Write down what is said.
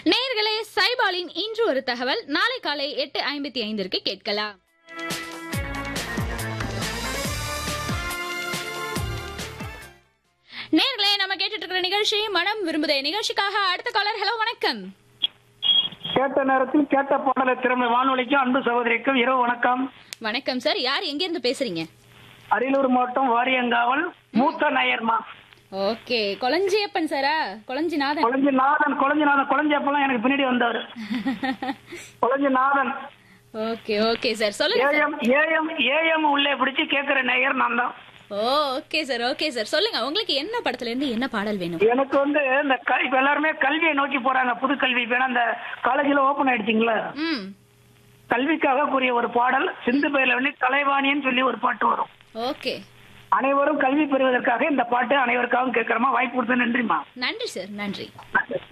நேயர்களே சைபாலின் இன்று ஒரு தகவல் நாளை காலை எட்டு ஐம்பத்தி ஐந்திற்கு கேட்கலாம் நேர்களே நம்ம கேட்டுட்டு இருக்கிற நிகழ்ச்சி மனம் விரும்புதே நிகழ்ச்சிக்காக அடுத்த காலர் ஹலோ வணக்கம் கேட்ட நேரத்தில் கேட்ட பாடலை திறமை வானொலிக்கும் அன்பு சகோதரிக்கும் இரவு வணக்கம் வணக்கம் சார் யார் எங்க இருந்து பேசுறீங்க அரியலூர் மாவட்டம் வாரியங்காவல் மூத்த நாயர்மா ஓகே கொளஞ்சியப்பன் சாரா கொளஞ்சிநாதன் குழஞ்சி நாதன் குழஞ்சி நாதன் குழஞ்சப்பெல்லாம் எனக்கு பின்னாடி வந்தவர் Kolanjinathan okay okay sir சொல்லுங்க சார் ஏஎம் ஏஎம் ஏஎம் உள்ளே பிடிச்சு கேட்கிற நேயர் நான் தான் oh okay sir okay sir சொல்லுங்க உங்களுக்கு என்ன படத்துல இருந்து என்ன பாடல் வேணும் எனக்கு வந்து இந்த க- இப்ப எல்லாருமே கல்வியை நோக்கி போறாங்க புது கல்வி இப்ப ஏன்னா இந்த காலேஜ்ல ஓபன் ஆயிடுச்சுங்களா ம் கல்விக்காக கூறிய ஒரு பாடல் சிந்து பயில வந்து கலைவாணின்னு சொல்லி ஒரு பாட்டு வரும் ஓகே அனைவரும் கல்வி பெறுவதற்காக இந்த பாட்டு அனைவருக்காகவும் கேட்கிறோமா வாய்ப்பு கொடுத்த நன்றிமா நன்றி சார் நன்றி நன்றி